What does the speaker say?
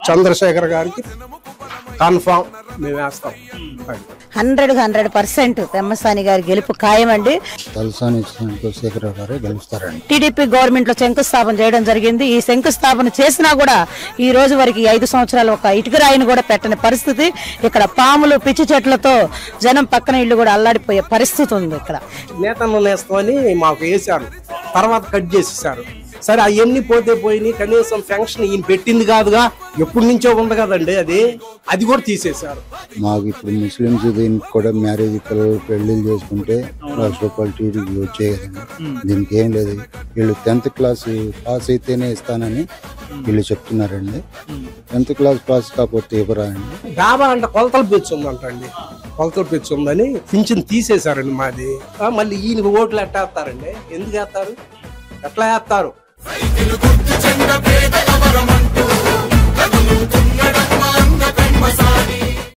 చంద్రశేఖర్ గారికి కన్ఫామ్ మేము వేస్తాం అది హండ్రెడ్ హండ్రెడ్ పర్సెంట్ పెమ్మసాని గారి గెలుపు ఖాయమండి తలసాని చంద్రశేఖర గారే గెలుస్తారండి టీడీపీ గవర్నమెంట్ లో శంకుస్థాపన చేయడం జరిగింది ఈ శంకుస్థాపన చేసినా కూడా ఈ రోజు వరకు ఈ ఐదు సంవత్సరాలు ఒక ఇటుక రాయిని కూడా పెట్టని పరిస్థితి ఇక్కడ పాములు పిచ్చి చెట్లతో జనం పక్కన ఇల్లు కూడా అల్లాడిపోయే పరిస్థితి ఉంది ఇక్కడ నేతన్న నేస్తామని మాకు వేశారు తర్వాత కట్ చేసేసారు సరే అవన్నీ పోతే పోయినాయి కనీసం ఫంక్షన్ ఈయన పెట్టింది కాదుగా ఎప్పటి నుంచో ఉంది కదండి అది అది కూడా తీసేశారు మాకు ఇప్పుడు ముస్లిమ్స్ దీనికి కూడా మ్యారేజ్ పిల్లలు పెళ్లిళ్ళు చేసుకుంటే లక్ష రూపాయలు టీడీకి వచ్చాయి కదండి దీనికి ఏం లేదు వీళ్ళు టెన్త్ క్లాస్ పాస్ అయితేనే ఇస్తానని వీళ్ళు చెప్తున్నారండి టెన్త్ క్లాస్ పాస్ కాకపోతే ఇవ్వరా అండి డాబా అంటే కొలతల పిచ్చి ఉందంట అండి కొలతల పిచ్చి ఉందని పింఛన్ తీసేశారండి మాది ఆ, మళ్ళీ ఈయనకి ఓట్లు ఎట్లా వేస్తారండి ఎందుకు వేస్తారు ఎట్లా వేస్తారు